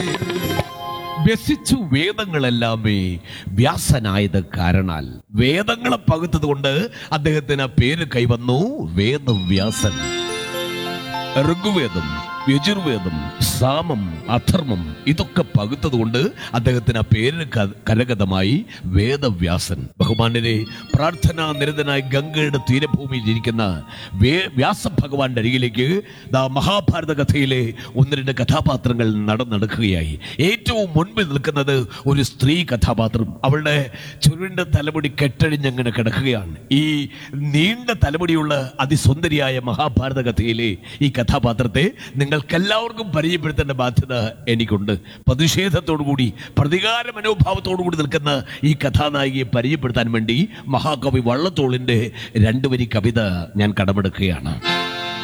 വ്യസിച്ചു വേദങ്ങളെല്ലാമേ വ്യാസനായത് കാരണാൽ വേദങ്ങളെ പകുത്തത് കൊണ്ട് അദ്ദേഹത്തിന് ആ പേര് കൈവന്നു വേദവ്യാസൻ ഋഗ്വേദം യജുർവേദം സാമം അധർമ്മം ഇതൊക്കെ പകുത്തതുകൊണ്ട് അദ്ദേഹത്തിന് ആ പേരിന് ക- കരഗതമായി വേദവ്യാസൻ ബഹുമാന്യരെ പ്രാർത്ഥനാ നിരതനായി ഗംഗയുടെ തീരഭൂമിയിൽ ഇരിക്കുന്ന വേ വ്യാസഭഗവാന്റെ അരികിലേക്ക് ദാ മഹാഭാരത കഥയിലെ ഒന്ന് രണ്ട് കഥാപാത്രങ്ങൾ നടന്നെടുക്കുകയായി ഏറ്റവും മുൻപിൽ നിൽക്കുന്നത് ഒരു സ്ത്രീ കഥാപാത്രം അവളുടെ ചുരുണ്ട തലമുടി കെട്ടഴിഞ്ഞങ്ങനെ കിടക്കുകയാണ് ഈ നീണ്ട തലമുടിയുള്ള അതിസുന്ദരിയായ മഹാഭാരത കഥയിലെ ഈ കഥാപാത്രത്തെ നിങ്ങൾക്കെല്ലാവർക്കും പരിചയപ്പെടുത്തേണ്ട ബാധ്യത എനിക്കുണ്ട് പ്രതിഷേധത്തോടുകൂടി പ്രതികാര മനോഭാവത്തോടു കൂടി നിൽക്കുന്ന ഈ കഥാനായികയെ പരിചയപ്പെടുത്താൻ വേണ്ടി മഹാകവി വള്ളത്തോളിന്റെ രണ്ടുവരി കവിത ഞാൻ കടമെടുക്കുകയാണ്